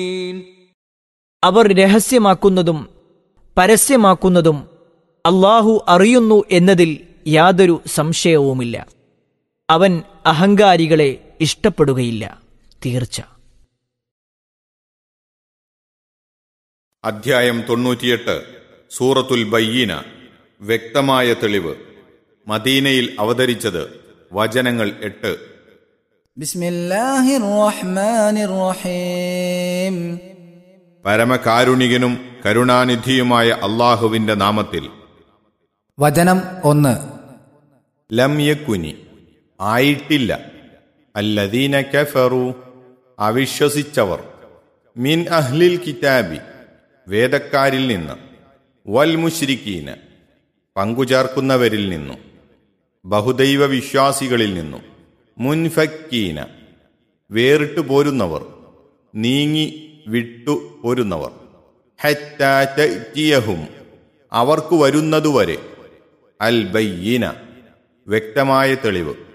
അവർ രഹസ്യമാക്കുന്നതും പരസ്യമാക്കുന്നതും അള്ളാഹു അറിയുന്നു എന്നതിൽ യാതൊരു സംശയവുമില്ല അവൻ അഹങ്കാരികളെ ഇഷ്ടപ്പെടുകയില്ല തീർച്ച അധ്യായം തൊണ്ണൂറ്റിയെട്ട് സൂറത്തുൽ ബയ്യീന വ്യക്തമായ തെളിവ് മദീനയിൽ അവതരിച്ചത് വചനങ്ങൾ എട്ട് بسم الله الرحمن الرحيم പരമകാരുണികനും കരുണാനിധിയുമായ അള്ളാഹുവിന്റെ നാമത്തിൽ വചനം ഒന്ന് ലം യക്കുനി ആയിട്ടില്ല അല്ലദീന കഫറു അവിശ്വസിച്ചവർ മിൻ അഹ്ലിൽ കിതാബി വേദക്കാരിൽ നിന്ന് വൽ മുശ്രിക്കീന പങ്കുചേർക്കുന്നവരിൽ നിന്നും ബഹുദൈവ വിശ്വാസികളിൽ നിന്നും മുൻഫക്കീന വേറിട്ടു പോരുന്നവർ നീങ്ങി വിട്ടു പോരുന്നവർ ഹറ്റാറ്റഹും അവർക്ക് വരുന്നതുവരെ അൽ ബയ്യീന വ്യക്തമായ തെളിവ്